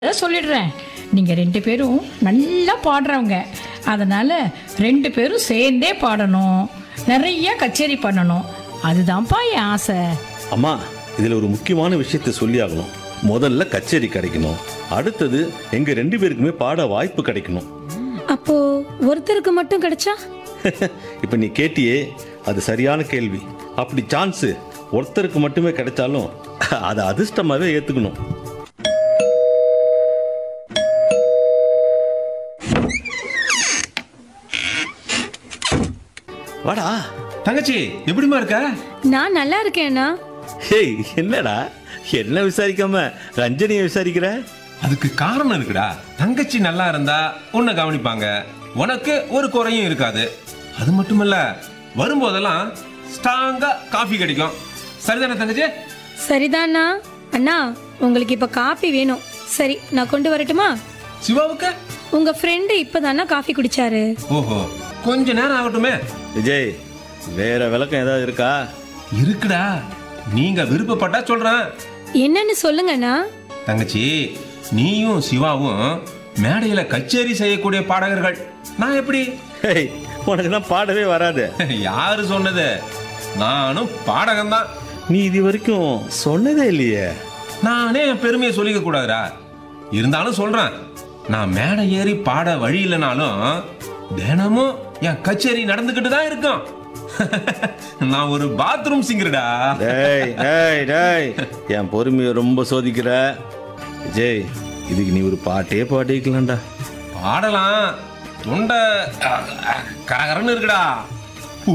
அதான் சொல்லிடுறேன் நீங்கள் ரெண்டு பேரும் நல்லா பாடுறவங்க அதனால் ரெண்டு பேரும் சேர்ந்தே பாடணும் நிறைய கச்சேரி பண்ணணும் அதுதான்ப்பா என் ஆசை அம்மா இதில் ஒரு முக்கியமான விஷயத்தை சொல்லி ஆகணும் முதல்ல கச்சேரி கிடைக்கணும் அடுத்தது எங்க ரெண்டு பேருக்குமே பாட வாய்ப்பு கிடைக்கணும் அப்போ ஒருத்தருக்கு மட்டும் கிடைச்சா இப்போ நீ கேட்டியே அது சரியான கேள்வி அப்படி சான்ஸ் ஒருத்தருக்கு மட்டுமே கிடைச்சாலும் அதை அதிர்ஷ்டமாவே ஏத்துக்கணும் வாடா தங்கச்சி எப்படிமா இருக்க நான் நல்லா இருக்கேன்னா ஹேய் என்னடா என்ன விசாரிக்காம ரஞ்சனியை விசாரிக்கிற அதுக்கு காரணம் இருக்குடா தங்கச்சி நல்லா இருந்தா உன்னை கவனிப்பாங்க உனக்கு ஒரு குறையும் இருக்காது அது மட்டுமல்ல வரும்போதெல்லாம் ஸ்ட்ராங்கா காஃபி கிடைக்கும் சரிதானே தங்கச்சி சரிதானா அண்ணா உங்களுக்கு இப்ப காபி வேணும் சரி நான் கொண்டு வரட்டுமா சிவாவுக்கு உங்க ஃப்ரெண்டு இப்பதானா காஃபி குடிச்சாரு ஓஹோ கொஞ்ச நேரம் ஆகட்டுமே விஜய் வேற விளக்கம் ஏதாவது இருக்கா இருக்குடா நீங்க விருப்பப்பட்டா சொல்றேன் என்னன்னு சொல்லுங்கண்ணா தங்கச்சி நீயும் சிவாவும் மேடையில கச்சேரி செய்யக்கூடிய பாடகர்கள் நான் எப்படி ஹேய் உனக்கு தான் பாடவே வராது யாரு சொன்னது நானும் பாடகன் தான் நீ இது வரைக்கும் சொன்னதே இல்லையே நானே என் பெருமையை சொல்லிக்க கூடாதுடா இருந்தாலும் சொல்றேன் நான் மேடை ஏறி பாட வழி இல்லைனாலும் தினமும் என் கச்சேரி நடந்துக்கிட்டு தான் இருக்கும் நான் ஒரு பாத்ரூம் சிங்கர்டா டேய் டேய் டேய் என் பொறுமையை ரொம்ப சோதிக்கிற விஜய் இதுக்கு நீ ஒரு பாட்டே பாடிக்கலாம்டா பாடலாம் தொண்டை அஹ், அஹ், கரகரன்னு இருக்குடா